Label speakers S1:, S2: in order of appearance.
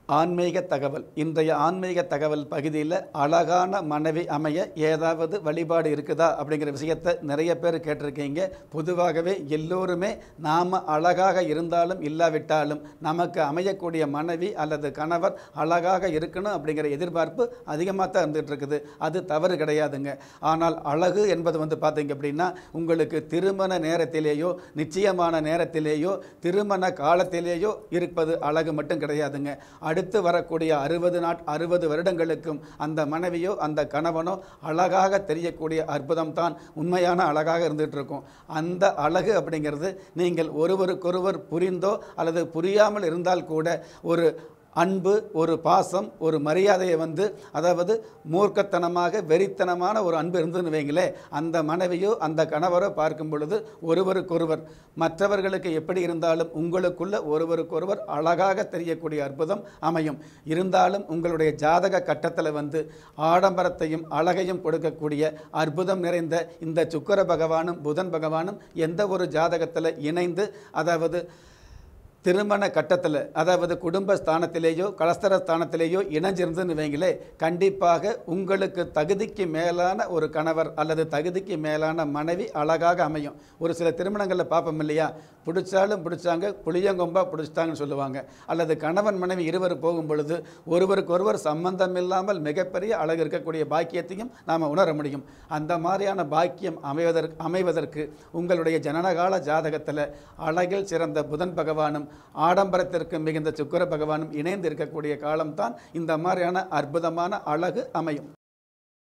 S1: ஆன்மீக தகவல் இன்றைய ஆன்மீக தகவல் பகுதியில் அழகான மனைவி அமைய ஏதாவது வழிபாடு இருக்குதா அப்படிங்கிற விஷயத்தை நிறைய பேர் கேட்டிருக்கீங்க பொதுவாகவே எல்லோருமே நாம் அழகாக இருந்தாலும் இல்லாவிட்டாலும் நமக்கு அமையக்கூடிய மனைவி அல்லது கணவர் அழகாக இருக்கணும் அப்படிங்கிற எதிர்பார்ப்பு அதிகமாக தான் இருந்துகிட்டு இருக்குது அது தவறு கிடையாதுங்க ஆனால் அழகு என்பது வந்து பார்த்தீங்க அப்படின்னா உங்களுக்கு திருமண நேரத்திலேயோ நிச்சயமான நேரத்திலேயோ திருமண காலத்திலேயோ இருப்பது அழகு மட்டும் கிடையாதுங்க அடுத்து வரக்கூடிய அறுபது நாட் அறுபது வருடங்களுக்கும் அந்த மனைவியோ அந்த கணவனோ அழகாக தெரியக்கூடிய அற்புதம் தான் உண்மையான அழகாக இருந்துகிட்டு இருக்கும் அந்த அழகு அப்படிங்கிறது நீங்கள் ஒருவருக்கொருவர் புரிந்தோ அல்லது புரியாமல் இருந்தால் கூட ஒரு அன்பு ஒரு பாசம் ஒரு மரியாதையை வந்து அதாவது மூர்க்கத்தனமாக வெறித்தனமான ஒரு அன்பு இருந்ததுன்னு வைங்களேன் அந்த மனைவியோ அந்த கணவரோ பார்க்கும் பொழுது ஒருவருக்கொருவர் மற்றவர்களுக்கு எப்படி இருந்தாலும் உங்களுக்குள்ள ஒருவருக்கொருவர் அழகாக தெரியக்கூடிய அற்புதம் அமையும் இருந்தாலும் உங்களுடைய ஜாதக கட்டத்தில் வந்து ஆடம்பரத்தையும் அழகையும் கொடுக்கக்கூடிய அற்புதம் நிறைந்த இந்த சுக்கர பகவானும் புதன் பகவானும் எந்த ஒரு ஜாதகத்தில் இணைந்து அதாவது திருமண கட்டத்தில் அதாவது குடும்ப ஸ்தானத்திலேயோ கலஸ்தர ஸ்தானத்திலேயோ இணைஞ்சிருந்துன்னு வைங்களே கண்டிப்பாக உங்களுக்கு தகுதிக்கு மேலான ஒரு கணவர் அல்லது தகுதிக்கு மேலான மனைவி அழகாக அமையும் ஒரு சில திருமணங்களில் பார்ப்போம் இல்லையா பிடிச்சாலும் பிடிச்சாங்க புளியங்கொம்பா பிடிச்சிட்டாங்கன்னு சொல்லுவாங்க அல்லது கணவன் மனைவி இருவர் போகும் பொழுது ஒருவருக்கு ஒருவர் சம்பந்தம் இல்லாமல் மிகப்பெரிய அழகு இருக்கக்கூடிய பாக்கியத்தையும் நாம் உணர முடியும் அந்த மாதிரியான பாக்கியம் அமைவதற்கு அமைவதற்கு உங்களுடைய ஜனனகால ஜாதகத்தில் அழகில் சிறந்த புதன் பகவானும் ஆடம்பரத்திற்கு மிகுந்த சுக்கிர பகவானும் இணைந்து இருக்கக்கூடிய காலம்தான் இந்த மாதிரியான அற்புதமான அழகு அமையும்